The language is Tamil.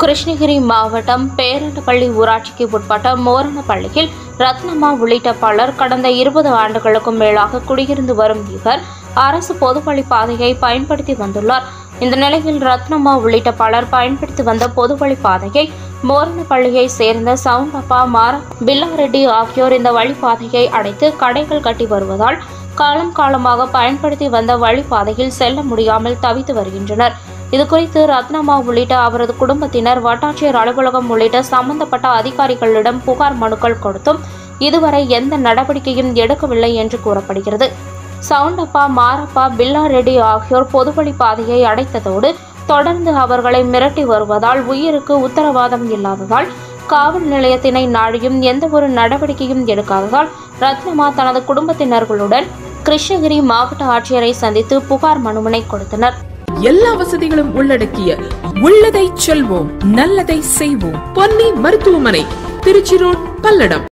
கிருஷ்ணகிரி மாவட்டம் பேரண்டப்பள்ளி ஊராட்சிக்கு உட்பட்ட மோரணப்பள்ளியில் ரத்னம்மா உள்ளிட்ட பலர் கடந்த இருபது ஆண்டுகளுக்கும் மேலாக குடியிருந்து வரும் இவர் அரசு பொதுவழி பாதையை பயன்படுத்தி வந்துள்ளார் இந்த நிலையில் ரத்னம்மா உள்ளிட்ட பலர் பயன்படுத்தி வந்த பொதுவழி பாதையை மோரணப்பள்ளியை சேர்ந்த சவுண்டப்பா மார பில்லாரெட்டி ஆகியோர் இந்த வழிபாதையை அடைத்து கடைகள் கட்டி வருவதால் காலம் காலமாக பயன்படுத்தி வந்த வழிபாதையில் செல்ல முடியாமல் தவித்து வருகின்றனர் இதுகுறித்து ரத்னம்மா உள்ளிட்ட அவரது குடும்பத்தினர் வட்டாட்சியர் அலுவலகம் உள்ளிட்ட சம்பந்தப்பட்ட அதிகாரிகளிடம் புகார் மனுக்கள் கொடுத்தும் இதுவரை எந்த நடவடிக்கையும் எடுக்கவில்லை என்று கூறப்படுகிறது சவுண்டப்பா மாரப்பா பில்லா ரெட்டி ஆகியோர் பொதுவழி பாதையை அடைத்ததோடு தொடர்ந்து அவர்களை மிரட்டி வருவதால் உயிருக்கு உத்தரவாதம் இல்லாததால் காவல் நிலையத்தினை நாடியும் எந்த ஒரு நடவடிக்கையும் எடுக்காததால் ரத்னமா தனது குடும்பத்தினர்களுடன் கிருஷ்ணகிரி மாவட்ட ஆட்சியரை சந்தித்து புகார் மனுவினை கொடுத்தனர் எல்லா வசதிகளும் உள்ளடக்கிய உள்ளதை செல்வோம் நல்லதை செய்வோம் பொன்னி மருத்துவமனை திருச்சி ரோட் பல்லடம்